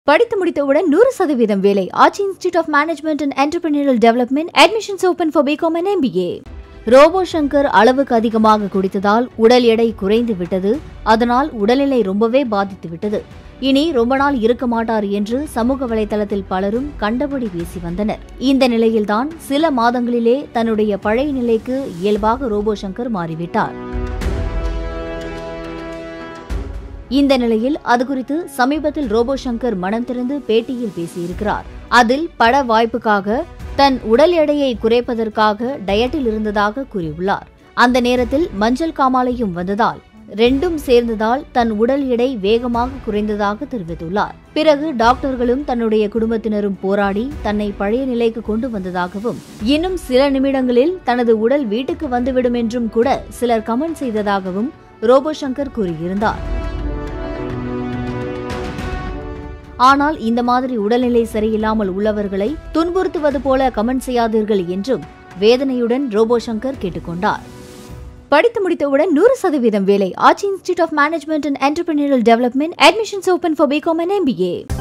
படித்து முடித்தவுடன் நூறு சதவீதம் வேலை Aachi institute of management and entrepreneurial development admissions open for BCom and MBA Robo Shankar அளவுக்கு அதிகமாக குடித்ததால் உடல் எடை குறைந்து விட்டது அதனால் உடல்நிலை ரொம்பவே பாதித்து விட்டது இனி ரொம்ப நாள் இருக்க மாட்டார் என்று சமூக வலைதளத்தில் பலரும் கண்டபடி பேசி வந்தனர் இந்த நிலையில்தான் சில மாதங்களிலே தன்னுடைய பழைய நிலைக்கு இயல்பாக ரோபோ சங்கர் மாறிவிட்டார் இந்த நிலையில் அது குறித்து சமீபத்தில் ரோபோ சங்கர் மனம் திறந்து பேட்டியில் பேசியிருக்கிறார் அதில் பட வாய்ப்புக்காக தன் உடல் எடையை குறைப்பதற்காக டயட்டில் இருந்ததாக கூறியுள்ளார் அந்த நேரத்தில் மஞ்சள் காமாலையும் வந்ததால் ரெண்டும் சேர்ந்ததால் தன் உடல் எடை வேகமாக குறைந்ததாக தெரிவித்துள்ளார் பிறகு டாக்டர்களும் தன்னுடைய குடும்பத்தினரும் போராடி தன்னை பழைய நிலைக்கு கொண்டு வந்ததாகவும் இன்னும் சில நிமிடங்களில் தனது உடல் வீட்டுக்கு வந்துவிடும் என்றும் கூட சிலர் கமெண்ட் செய்ததாகவும் ரோபோ சங்கர் கூறியிருந்தார் ஆனால் இந்த மாதிரி உடல்நிலை சரியில்லாமல் உள்ளவர்களை துன்புறுத்துவது போல கமெண்ட் செய்யாதீர்கள் என்றும் வேதனையுடன் ரோபோ சங்கர் கேட்டுக்கொண்டார் படித்து முடித்தவுடன் நூறு சதவீதம் வேலை Aachi institute of management and entrepreneurial development admissions open for BCom and MBA